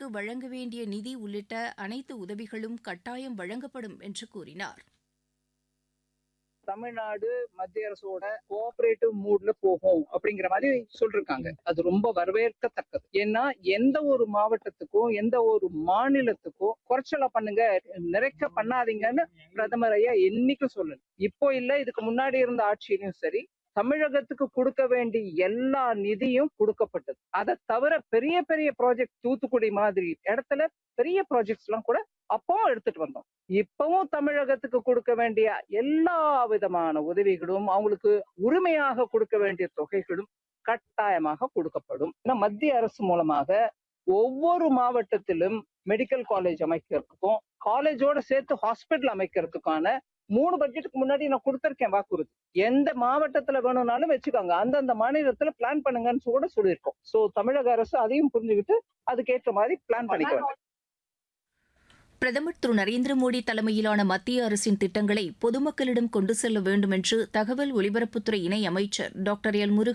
தமிழகத்திற்கு வழங்க வேண்டிய நிதி உள்ளிட்ட அனைத்து உதவிகளும் கட்டாயம் வழங்கப்படும் என்று கூறினார் தமிழ்நாடு மத்திய அரசோட கோஆபரேட்டிவ் மூட்ல போகும் அப்படிங்கிற மாதிரி சொல்லிருக்காங்க அது ரொம்ப வரவேற்கத்தக்கது ஏன்னா எந்த ஒரு மாவட்டத்துக்கும் எந்த ஒரு மாநிலத்துக்கும் குறைச்சலா பண்ணுங்க நிறைக்க பண்ணாதீங்கன்னு பிரதமர் ஐயா என்னைக்கும் சொல்லல இப்போ இல்ல இதுக்கு முன்னாடி இருந்த ஆட்சியிலும் சரி தமிழகத்துக்கு கொடுக்க வேண்டிய எல்லா நிதியும் கொடுக்கப்பட்டது அதை தவிர பெரிய பெரிய ப்ராஜெக்ட் தூத்துக்குடி மாதிரி இடத்துல பெரிய ப்ராஜெக்ட்ஸ் எல்லாம் கூட அப்பவும் எடுத்துட்டு வந்தோம் இப்பவும் தமிழகத்துக்கு கொடுக்க வேண்டிய எல்லா விதமான உதவிகளும் அவங்களுக்கு உரிமையாக கொடுக்க வேண்டிய தொகைகளும் கட்டாயமாக கொடுக்கப்படும் ஏன்னா மத்திய அரசு மூலமாக ஒவ்வொரு மாவட்டத்திலும் மெடிக்கல் காலேஜ் அமைக்கிறதுக்கும் காலேஜோட சேர்த்து ஹாஸ்பிட்டல் அமைக்கிறதுக்கான மூணு பட்ஜெட்டுக்கு முன்னாடி நான் கொடுத்திருக்கேன் வாக்குறுதி எந்த மாவட்டத்துல வேணும்னாலும் வச்சுக்கோங்க அந்தந்த மாநிலத்துல பிளான் பண்ணுங்கன்னு கூட சொல்லியிருக்கோம் சோ தமிழக அரசு அதையும் புரிஞ்சுக்கிட்டு அதுக்கேற்ற மாதிரி பிளான் பண்ணிக்க வேண்டும் பிரதமர் திரு நரேந்திர மோடி தலைமையிலான மத்திய அரசின் திட்டங்களை பொதுமக்களிடம் கொண்டு செல்ல வேண்டும் என்று தகவல் ஒலிபரப்புத்துறை இணை அமைச்சர் டாக்டர் எல் முருகன்